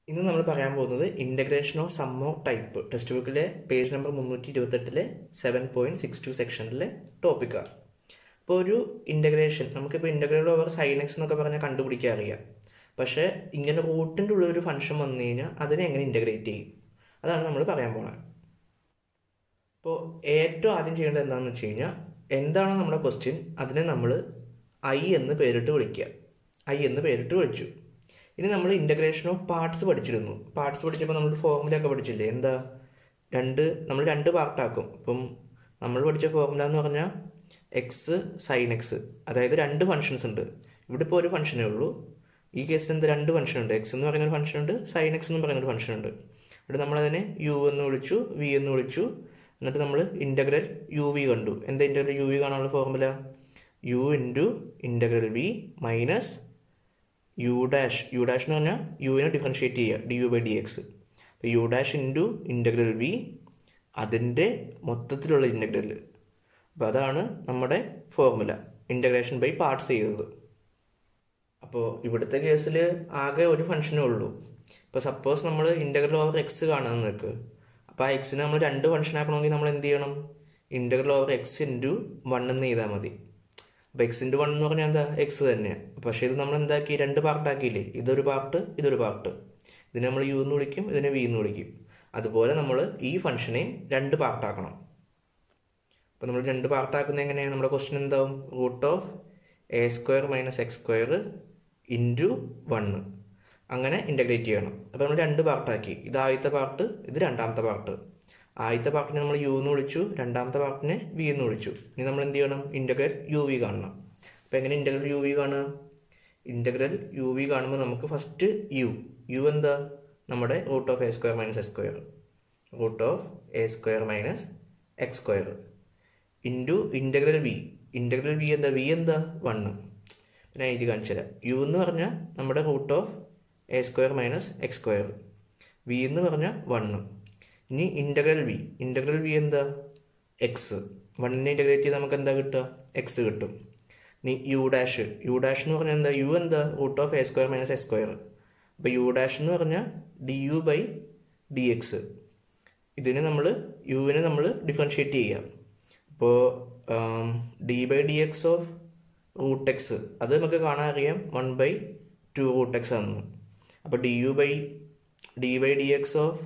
ഇന്ന് നമ്മൾ പറയാൻ പോകുന്നത് integration of some of type text ബുക്കിലെ പേജ് നമ്പർ മുന്നൂറ്റി ഇരുപത്തെട്ടിലെ സെവൻ പോയിൻറ്റ് സിക്സ് ടു സെക്ഷനിലെ ടോപ്പിക്കാണ് അപ്പോൾ ഒരു ഇൻ്റഗ്രേഷൻ നമുക്കിപ്പോൾ ഇൻ്റഗ്രൽ ഓവർ സൈനക്സ് എന്നൊക്കെ പറഞ്ഞാൽ കണ്ടുപിടിക്കാൻ അറിയാം പക്ഷേ ഇങ്ങനെ റൂട്ടിൻ്റെ ഉള്ള ഒരു ഫംഗ്ഷൻ വന്നു കഴിഞ്ഞാൽ അതിനെ എങ്ങനെ ഇൻ്റഗ്രേറ്റ് ചെയ്യും അതാണ് നമ്മൾ പറയാൻ പോകുന്നത് അപ്പോൾ ഏറ്റവും ആദ്യം ചെയ്യേണ്ടത് എന്താണെന്ന് വെച്ച് കഴിഞ്ഞാൽ എന്താണ് നമ്മുടെ ക്വസ്റ്റ്യൻ അതിനെ നമ്മൾ ഐ എന്ന് പേരിട്ട് വിളിക്കുക ഐ എന്ന് പേരിട്ട് വിളിച്ചു ഇനി നമ്മൾ ഇൻ്റഗ്രേഷൻ ഓഫ് പാർട്സ് പഠിച്ചിരുന്നു പാർട്സ് പഠിച്ചപ്പോൾ നമ്മൾ ഫോർമുല ഒക്കെ പഠിച്ചില്ലേ എന്താ രണ്ട് നമ്മൾ രണ്ട് പാർട്ടാക്കും ഇപ്പം നമ്മൾ പഠിച്ച ഫോർമുല എന്ന് പറഞ്ഞാൽ എക്സ് സൈൻ എക്സ് അതായത് രണ്ട് ഫംഗ്ഷൻസ് ഉണ്ട് ഇവിടെ ഇപ്പോൾ ഒരു ഫംഗ്ഷനേ ഉള്ളൂ ഈ കേസിൽ എന്ത് രണ്ട് ഫംഗ്ഷൻ ഉണ്ട് എക്സ് എന്ന് പറയുന്ന ഒരു ഫംഗ്ഷൻ ഉണ്ട് സൈൻ എക്സ് എന്ന് പറയുന്ന ഒരു ഫംഗ്ഷൻ ഉണ്ട് ഇവിടെ നമ്മളതിനെ യു എന്ന് വിളിച്ചു വി എന്ന് വിളിച്ചു എന്നിട്ട് നമ്മൾ ഇൻ്റഗ്രൽ യു വി കണ്ടു എന്താ ഇൻ്റഗ്രൽ യു വി കാണാനുള്ള formula U into integral V minus U dash U dash എന്ന് പറഞ്ഞാൽ യുവിനെ ഡിഫറൻഷിയേറ്റ് ചെയ്യുക D U by D X അപ്പോൾ U dash into integral V അതിൻ്റെ മൊത്തത്തിലുള്ള ഇൻ്റഗ്രൽ അപ്പോൾ അതാണ് നമ്മുടെ ഫോർമുല ഇൻ്റഗ്രേഷൻ ബൈ പാർട്സ് ചെയ്തത് അപ്പോൾ ഇവിടുത്തെ കേസിൽ ആകെ ഒരു ഫംഗ്ഷനേ ഉള്ളൂ ഇപ്പോൾ സപ്പോസ് നമ്മൾ ഇൻ്റഗ്രൽ ഓവർ എക്സ് കാണാമെന്ന് വെക്ക് അപ്പോൾ ആ എക്സിനെ നമ്മൾ രണ്ട് ഫംഗ്ഷൻ ആക്കണമെങ്കിൽ നമ്മൾ എന്ത് ചെയ്യണം integral over X into one എന്ന് ചെയ്താൽ മതി അപ്പോൾ എക്സ് ഇൻറ്റു വൺ എന്ന് പറഞ്ഞാൽ എന്താ എക്സ് തന്നെയാണ് പക്ഷേ ഇത് നമ്മൾ എന്താക്കി രണ്ട് പാർട്ടാക്കിയില്ലേ ഇതൊരു പാർട്ട് ഇതൊരു പാർട്ട് ഇതിനെ നമ്മൾ യു എന്ന് വിളിക്കും ഇതിനെ വി എന്ന് വിളിക്കും അതുപോലെ നമ്മൾ ഈ ഫംഗ്ഷനെയും രണ്ട് പാർട്ടാക്കണം അപ്പോൾ നമ്മൾ രണ്ട് പാർട്ടാക്കുന്നത് എങ്ങനെയാണ് നമ്മുടെ ക്വസ്റ്റ്യൻ എന്താവും root of A square minus X square into one അങ്ങനെ ഇൻ്റഗ്രേറ്റ് ചെയ്യണം അപ്പോൾ നമ്മൾ രണ്ട് പാർട്ടാക്കി ഇത് ആദ്യത്തെ പാർട്ട് ഇത് രണ്ടാമത്തെ പാർട്ട് ആദ്യത്തെ പാർട്ടിനെ നമ്മൾ യു എന്ന് വിളിച്ചു രണ്ടാമത്തെ പാർട്ടിനെ വി എന്ന് വിളിച്ചു ഇനി നമ്മൾ എന്ത് ചെയ്യണം ഇൻ്റഗ്രൽ യു വി കാണണം അപ്പോൾ എങ്ങനെ ഇൻ്റഗ്രൽ യു വി കാണുക ഇൻ്റഗ്രൽ യു വി കാണുമ്പോൾ നമുക്ക് ഫസ്റ്റ് യു യു എന്താ നമ്മുടെ root of A square minus X square root of A square minus X square into integral V integral V എന്താ V എന്താ വണ്ണ് പിന്നെ എഴുതി കാണിച്ചു തരാം യു എന്ന് പറഞ്ഞാൽ നമ്മുടെ root of A square minus X square V എന്ന് പറഞ്ഞാൽ വണ്ണ് ഇനി ഇൻ്റഗ്രൽ വി ഇൻ്റഗ്രൽ വി എന്താ എക്സ് വണ്ണിനെ ഇൻ്റഗ്രേറ്റ് ചെയ്ത് നമുക്ക് എന്താ കിട്ടുക എക്സ് കിട്ടും ഇനി യു ഡാഷ് യു ഡാഷ് എന്ന് പറഞ്ഞാൽ എന്താ യു എന്താ root of A square minus X square അപ്പോൾ യു ഡാഷ് എന്ന് പറഞ്ഞാൽ d U by D x ഇതിനെ നമ്മൾ യുവിനെ നമ്മൾ ഡിഫറൻഷിയേറ്റ് ചെയ്യാം അപ്പോൾ d by D x of root x അത് നമുക്ക് കാണാൻ അറിയാം one by two root x ആണ് അപ്പോൾ d U by d by D x of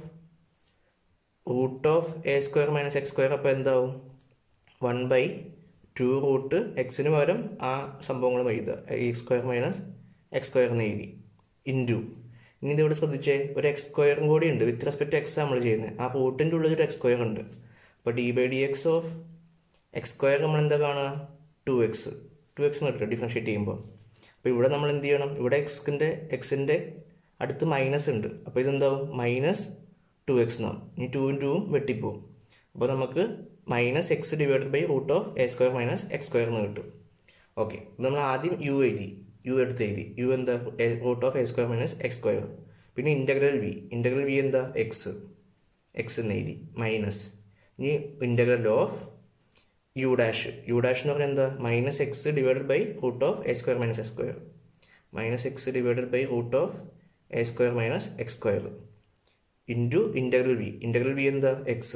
root of A square minus X square അപ്പോൾ എന്താവും വൺ ബൈ ടു റൂട്ട് എക്സിന് പകരം ആ സംഭവങ്ങൾ എഴുതുക x square minus X square എന്ന് എഴുതി ഇൻറ്റു ഇനി ഇതിവിടെ ശ്രദ്ധിച്ചേ ഒരു എക്സ് സ്ക്വയറും കൂടി ഉണ്ട് വിത്ത് റെസ്പെക്ട് എക്സ് നമ്മൾ ചെയ്യുന്നത് ആ റൂട്ടിൻ്റെ ഉള്ളിൽ ഒരു എക്സ് സ്ക്വയർ ഉണ്ട് അപ്പോൾ d by D x of x square നമ്മൾ എന്താ കാണുക ടു എക്സ് ടു എക്സ് എന്ന് കിട്ടും ഡിഫറൻഷിയേറ്റ് ചെയ്യുമ്പോൾ അപ്പോൾ ഇവിടെ നമ്മൾ എന്ത് ചെയ്യണം ഇവിടെ എക്സിൻ്റെ എക്സിൻ്റെ അടുത്ത് മൈനസ് ഉണ്ട് അപ്പോൾ ഇതെന്താവും മൈനസ് ടു എക്സ് എന്നാവും ഇനി ടൂവും ടൂവും വെട്ടിപ്പോവും അപ്പോൾ നമുക്ക് minus x divided by root of A square minus X square എന്ന് കിട്ടും ഓക്കെ നമ്മൾ ആദ്യം യു എഴുതി യു എടുത്ത് എഴുതി യു എന്താ root of A square minus X square പിന്നെ ഇൻ്റഗ്രൽ വി ഇൻ്റഗ്രൽ വി എന്താ എക്സ് എക്സ് എന്ന് എഴുതി മൈനസ് ഇനി integral of u dash U dash എന്ന് പറഞ്ഞാൽ എന്താ minus x divided by root of A square minus X square minus x divided by root of A square minus X square into integral V integral V എന്താ x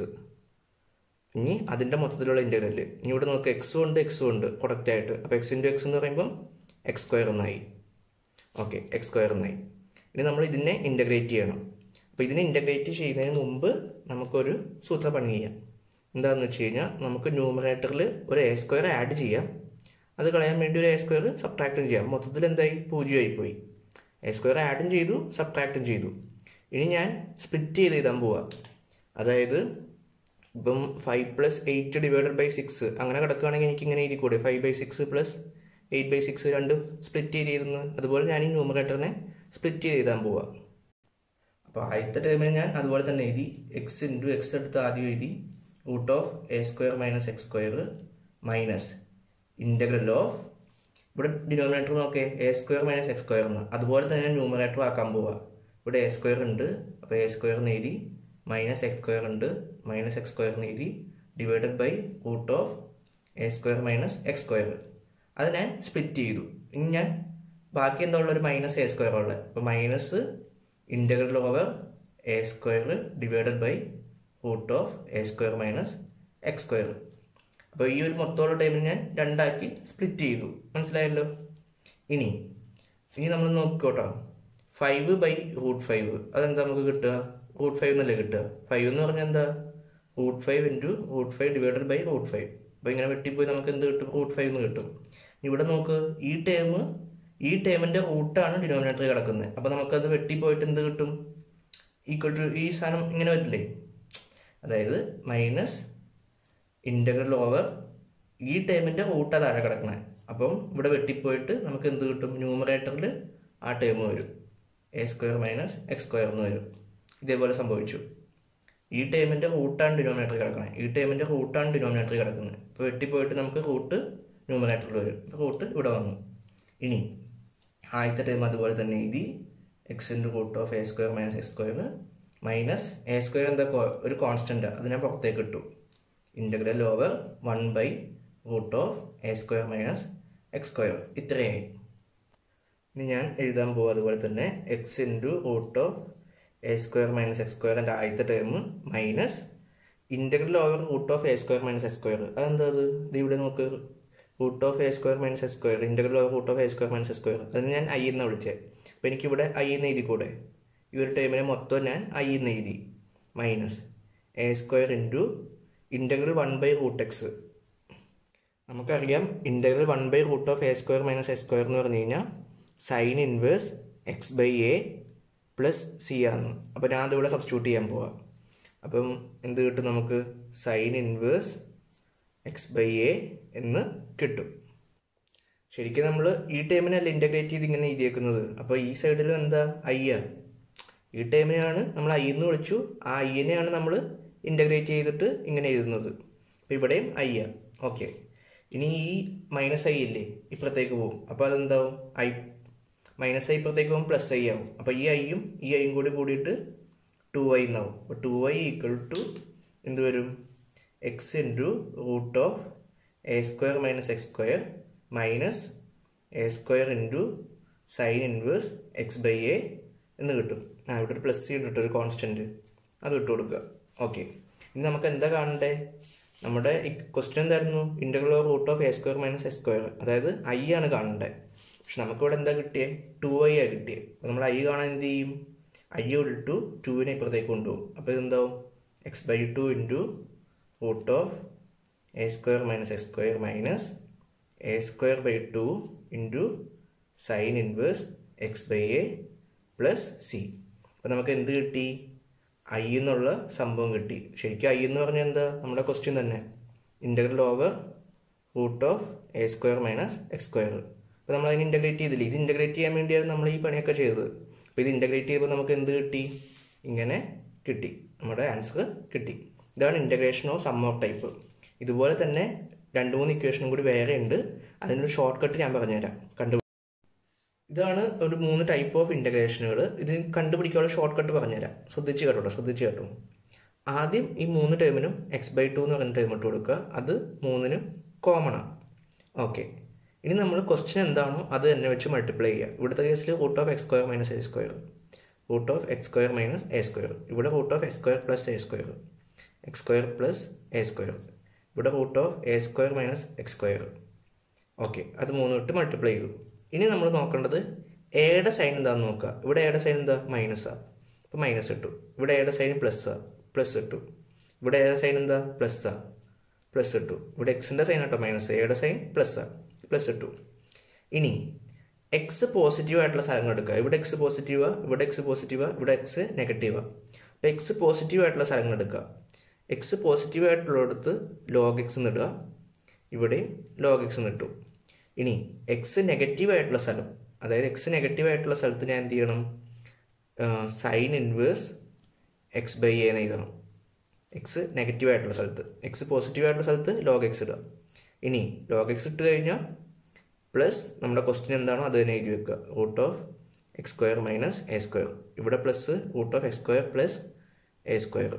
ഇനി അതിൻ്റെ മൊത്തത്തിലുള്ള integral ഇനി ഇവിടെ നമുക്ക് എക്സും ഉണ്ട് എക്സും ഉണ്ട് പ്രൊഡക്റ്റ് ആയിട്ട് അപ്പോൾ എക്സ് ഇൻറ്റു എക്സ് എന്ന് പറയുമ്പം എക്സ് സ്ക്വയർ എന്നായി ഓക്കെ എക്സ് സ്ക്വയർ എന്നായി ഇനി നമ്മൾ ഇതിനെ ഇൻ്റഗ്രേറ്റ് ചെയ്യണം അപ്പോൾ ഇതിനെ ഇൻ്റഗ്രേറ്റ് ചെയ്യുന്നതിന് മുമ്പ് നമുക്കൊരു സൂത്രപ്പണി ചെയ്യാം എന്താണെന്ന് വെച്ച് കഴിഞ്ഞാൽ നമുക്ക് ന്യൂമറേറ്ററിൽ ഒരു എ സ്ക്വയർ ആഡ് ചെയ്യാം അത് കളയാൻ വേണ്ടി ഒരു എ സ്ക്വയർ സബ്ട്രാക്റ്റും ചെയ്യാം മൊത്തത്തിൽ എന്തായി പൂജ്യമായി പോയി എ സ്ക്വയർ ആഡും ചെയ്തു സബ്ട്രാക്റ്റും ചെയ്തു ഇനി ഞാൻ സ്പ്ലിറ്റ് ചെയ്ത് എഴുതാൻ പോവാം അതായത് ഇപ്പം five plus eight divided by six അങ്ങനെ കിടക്കുകയാണെങ്കിൽ എനിക്ക് ഇങ്ങനെ എഴുതി കൂടെ five by six plus eight by six രണ്ടും സ്പ്ലിറ്റ് ചെയ്ത് എഴുതുന്നത് അതുപോലെ ഞാൻ ഈ ന്യൂമറേറ്ററിനെ സ്പ്ലിറ്റ് ചെയ്ത് എഴുതാൻ പോവാം അപ്പോൾ ആദ്യത്തെ ടേമിൽ ഞാൻ അതുപോലെ തന്നെ എഴുതി എക്സ് ഇൻറ്റു എക്സ് എടുത്ത് ആദ്യം എഴുതി root of A square minus X square minus integral of ഇവിടെ ഡിനോമിനേറ്റർ നോക്കേ a square minus X square എന്ന് അതുപോലെ തന്നെ ന്യൂമറേറ്റർ ആക്കാൻ പോവുക ഇവിടെ എ സ്ക്വയർ ഉണ്ട് അപ്പോൾ എ സ്ക്വയർ എന്ന് എഴുതി മൈനസ് എക്സ് സ്ക്വയർ ഉണ്ട് മൈനസ് എക്സ് സ്ക്വയർ എന്ന് എഴുതി divided by root of A square minus X square അത് ഞാൻ സ്പ്ലിറ്റ് ചെയ്തു ഇനി ഞാൻ ബാക്കി എന്താ ഉള്ള ഒരു മൈനസ് എ സ്ക്വയർ ഉള്ളത് അപ്പോൾ minus integral over a square divided by root of A square minus X square അപ്പോൾ ഈ ഒരു മൊത്തമുള്ള ടൈമിൽ ഞാൻ രണ്ടാക്കി സ്പ്ലിറ്റ് ചെയ്തു മനസ്സിലായല്ലോ ഇനി ഇനി നമ്മൾ നോക്കിക്കോട്ടോ ഫൈവ് ബൈ റൂട്ട് ഫൈവ് അതെന്താ നമുക്ക് കിട്ടുക റൂട്ട് ഫൈവ് എന്നല്ലേ കിട്ടുക ഫൈവ് എന്ന് പറഞ്ഞാൽ എന്താ root five into root five divided by root five അപ്പോൾ ഇങ്ങനെ വെട്ടിപ്പോയി നമുക്ക് എന്ത് കിട്ടും റൂട്ട് ഫൈവ് എന്ന് കിട്ടും ഇവിടെ നോക്ക് ഈ ടേം ഈ ടേമിൻ്റെ റൂട്ടാണ് ഡിനോമിനേറ്ററിൽ കിടക്കുന്നത് അപ്പോൾ നമുക്കത് വെട്ടിപ്പോയിട്ട് എന്ത് കിട്ടും ഈക്വൽ ടു ഈ സാധനം ഇങ്ങനെ വരില്ലേ അതായത് മൈനസ് ഇൻ്റഗ്രൽ ഓവർ ഈ ടേമിൻ്റെ റൂട്ടാണ് താഴെ കിടക്കണേ അപ്പം ഇവിടെ വെട്ടിപ്പോയിട്ട് നമുക്ക് എന്ത് കിട്ടും ന്യൂമറേറ്ററിൽ ആ ടേം വരും a square minus X square എന്ന് വരും ഇതേപോലെ സംഭവിച്ചു ഈ ടേമിൻ്റെ റൂട്ടാണ് ഡിനോമിനേറ്ററിൽ കിടക്കണേ ഈ ടേമിൻ്റെ റൂട്ടാണ് ഡിനോമിനേറ്ററിൽ കിടക്കുന്നത് ഇപ്പോൾ വെട്ടിപ്പോയിട്ട് നമുക്ക് റൂട്ട് ന്യൂമറേറ്ററിൽ വരും ഇപ്പോൾ റൂട്ട് ഇവിടെ വന്നു ഇനി ആദ്യത്തെ ടേം അതുപോലെ തന്നെ എഴുതി x into root of A square minus X square minus a square എന്താ ഒരു കോൺസ്റ്റൻ്റ് അത് ഞാൻ പുറത്തേക്ക് ഇട്ടു integral over one by root of A square minus X square ഇത്രയായി ഇനി ഞാൻ എഴുതാൻ പോകും അതുപോലെ തന്നെ x into root of A square minus X square എൻ്റെ ആദ്യത്തെ term minus integral over root of A square minus X square അതെന്താ അത് ഇത് ഇവിടെ നോക്ക് root of A square minus X square integral over root of A square minus X square അതിന് ഞാൻ I എന്ന് വിളിച്ചത് അപ്പോൾ എനിക്കിവിടെ ഐ എന്ന് എഴുതി കൂടെ ഈ ഒരു ടൈമിനെ മൊത്തം ഞാൻ ഐ എന്ന് എഴുതി minus a square into integral one by root x നമുക്കറിയാം integral one by root of A square minus a square എന്ന് പറഞ്ഞു കഴിഞ്ഞാൽ sine inverse x by a plus c ആണ് അപ്പോൾ ഞാൻ അതിവിടെ സബ്സ്റ്റിറ്റ്യൂട്ട് ചെയ്യാൻ പോവാം അപ്പം എന്ത് കിട്ടും നമുക്ക് sine inverse x by a എന്ന് കിട്ടും ശരിക്കും നമ്മൾ ഈ ടൈമിനല്ല ഇൻ്റഗ്രേറ്റ് ചെയ്ത് ഇങ്ങനെ എഴുതിയേക്കുന്നത് അപ്പോൾ ഈ സൈഡിൽ എന്താ ഐ ആ ഈ ടൈമിനെയാണ് നമ്മൾ ഐ എന്ന് വിളിച്ചു ആ ഐനെയാണ് നമ്മൾ ഇൻ്റഗ്രേറ്റ് ചെയ്തിട്ട് ഇങ്ങനെ എഴുതുന്നത് അപ്പോൾ ഇവിടെയും ഐ ആ ഓക്കെ ഇനി ഈ മൈനസ് ഐ ഇല്ലേ ഇപ്പുറത്തേക്ക് പോകും അപ്പോൾ അതെന്താവും ഐ മൈനസ് ഐ ഇപ്പുറത്തേക്ക് പോകുമ്പോൾ പ്ലസ് ഐ ആവും അപ്പോൾ ഈ ഐയും ഈ ഐയും കൂടി കൂടിയിട്ട് ടു ഐ എന്നാവും അപ്പോൾ ടു ഐ ഈക്വൽ ടു എന്ത് വരും x into root of A square minus X square minus a square into sine inverse x by a എന്ന് കിട്ടും ആ ഇവിടെ ഒരു പ്ലസ് ചെയ്തിട്ട് ഒരു കോൺസ്റ്റൻറ്റ് അത് ഇട്ട് കൊടുക്കുക ഓക്കെ ഇനി നമുക്ക് എന്താ കാണണ്ടേ നമ്മുടെ ക്വസ്റ്റ്യൻ എന്തായിരുന്നു integral of root of A square minus s square അതായത് ഐ ആണ് കാണണ്ടേ പക്ഷെ നമുക്കിവിടെ എന്താ കിട്ടിയേ ടു ഐ ആണ് കിട്ടിയത് അപ്പോൾ നമ്മൾ ഐ കാണാൻ എന്ത് ചെയ്യും ഐ ഇട്ടു ടുവിനെ ഇപ്പുറത്തേക്ക് കൊണ്ടുപോകും അപ്പോൾ ഇതെന്താവും x by two into root of A square minus X square minus a square by two into sine inverse x by a plus c അപ്പോൾ നമുക്ക് എന്ത് കിട്ടി ഐ എന്നുള്ള സംഭവം കിട്ടി ശരിക്കും ഐ എന്ന് പറഞ്ഞാൽ എന്താ നമ്മുടെ ക്വസ്റ്റ്യൻ തന്നെ integral over root of A square minus X square അപ്പോൾ നമ്മൾ അതിന് ഇൻ്റഗ്രേറ്റ് ചെയ്തില്ല ഇത് ഇൻ്റഗ്രേറ്റ് ചെയ്യാൻ വേണ്ടിയാണ് നമ്മൾ ഈ പണിയൊക്കെ ചെയ്തത് അപ്പോൾ ഇത് ഇൻ്റഗ്രേറ്റ് ചെയ്യുമ്പോൾ നമുക്ക് എന്ത് കിട്ടി ഇങ്ങനെ കിട്ടി നമ്മുടെ ആൻസർ കിട്ടി ഇതാണ് integration of some of type ഇതുപോലെ തന്നെ രണ്ട് മൂന്ന് ഇക്വേഷനും കൂടി വേറെ ഉണ്ട് അതിനൊരു ഷോർട്ട് കട്ട് ഞാൻ പറഞ്ഞുതരാം കണ്ടു ഇതാണ് ഒരു മൂന്ന് ടൈപ്പ് ഓഫ് ഇൻ്റഗ്രേഷനുകൾ ഇത് കണ്ടുപിടിക്കാനുള്ള ഷോർട്ട് കട്ട് പറഞ്ഞുതരാം ശ്രദ്ധിച്ച് കേട്ടോ ശ്രദ്ധിച്ച് കേട്ടോ ആദ്യം ഈ മൂന്ന് ടേമിനും എക്സ് ബൈ ടു എന്ന് പറയുന്ന ടേം ഇട്ട് കൊടുക്കുക അത് മൂന്നിനും കോമൺ ആണ് ഓക്കെ ഇനി നമ്മൾ ക്വസ്റ്റ്യൻ എന്താണോ അത് തന്നെ വെച്ച് മൾട്ടിപ്ലൈ ചെയ്യുക ഇവിടുത്തെ കേസിൽ root of x square minus a square root of x square minus a square ഇവിടെ root of x square plus a square x square plus a square ഇവിടെ root of A square minus X square okay അത് മൂന്ന് ഇട്ട് multiply ചെയ്തു ഇനി നമ്മൾ നോക്കേണ്ടത് എയുടെ സൈൻ എന്താണെന്ന് നോക്കുക ഇവിടെ എയുടെ സൈൻ എന്താ മൈനസാണ് അപ്പോൾ മൈനസ് ഇട്ടു ഇവിടെ എയുടെ സൈൻ പ്ലസ്സാ പ്ലസ് ഇട്ടു ഇവിടെ എയുടെ സൈൻ എന്താ പ്ലസ്സാ പ്ലസ് ഇട്ടു ഇവിടെ എക്സിൻ്റെ സൈൻ കേട്ടോ മൈനസ് എയുടെ സൈൻ പ്ലസ്സാ പ്ലസ് ഇട്ടു ഇനി എക്സ് പോസിറ്റീവ് ആയിട്ടുള്ള സാധനങ്ങൾ എടുക്കുക ഇവിടെ എക്സ് പോസിറ്റീവാ ഇവിടെ എക്സ് പോസിറ്റീവാ ഇവിടെ എക്സ് നെഗറ്റീവാ അപ്പോൾ എക്സ് പോസിറ്റീവ് ആയിട്ടുള്ള സാധനങ്ങൾ എടുക്കുക എക്സ് പോസിറ്റീവ് ആയിട്ടുള്ളിടത്ത് ലോഗ് എക്സ് എന്നിടുക ഇവിടെയും ലോഗ് എക്സ് എന്നിട്ടു ഇനി എക്സ് നെഗറ്റീവ് ആയിട്ടുള്ള സ്ഥലം അതായത് എക്സ് നെഗറ്റീവ് ആയിട്ടുള്ള സ്ഥലത്ത് ഞാൻ എന്ത് ചെയ്യണം സൈൻ ഇൻവേഴ്സ് എക്സ് ബൈ എന്ന് എഴുതണം എക്സ് നെഗറ്റീവ് ആയിട്ടുള്ള സ്ഥലത്ത് എക്സ് പോസിറ്റീവ് ആയിട്ടുള്ള സ്ഥലത്ത് ലോഗ് എക്സ് ഇടുക ഇനി ലോഗ് എക്സ് ഇട്ട് കഴിഞ്ഞാൽ പ്ലസ് നമ്മുടെ ക്വസ്റ്റ്യൻ എന്താണോ അത് തന്നെ എഴുതി വെക്കുക root of x square minus a square ഇവിടെ plus root of x square plus a square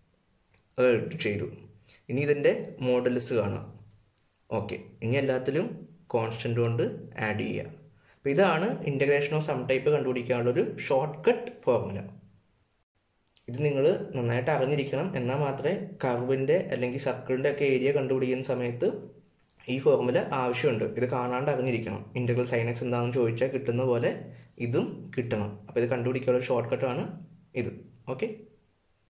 അത് ചെയ്തു ഇനി ഇതിൻ്റെ മോഡൽസ് കാണാം ഓക്കെ ഇനി എല്ലാത്തിലും കോൺസ്റ്റൻ്റ് കൊണ്ട് ആഡ് ചെയ്യുക അപ്പോൾ ഇതാണ് ഇൻ്റഗ്രേഷൻ ഓഫ് സം ടൈപ്പ് കണ്ടുപിടിക്കാനുള്ള ഒരു ഷോർട്ട് കട്ട് ഫോർമുല ഇത് നിങ്ങൾ നന്നായിട്ട് അറിഞ്ഞിരിക്കണം എന്നാൽ മാത്രമേ കർവിൻ്റെ അല്ലെങ്കിൽ സർക്കിളിൻ്റെ ഒക്കെ ഏരിയ കണ്ടുപിടിക്കുന്ന സമയത്ത് ഈ ഫോർമുല ആവശ്യമുണ്ട് ഇത് കാണാണ്ട് അറിഞ്ഞിരിക്കണം ഇൻ്റഗ്രൽ സൈനക്സ് എന്താണെന്ന് ചോദിച്ചാൽ കിട്ടുന്ന പോലെ ഇതും കിട്ടണം അപ്പോൾ ഇത് കണ്ടുപിടിക്കാനുള്ള ഷോർട്ട് കട്ടാണ് ഇത് ഓക്കെ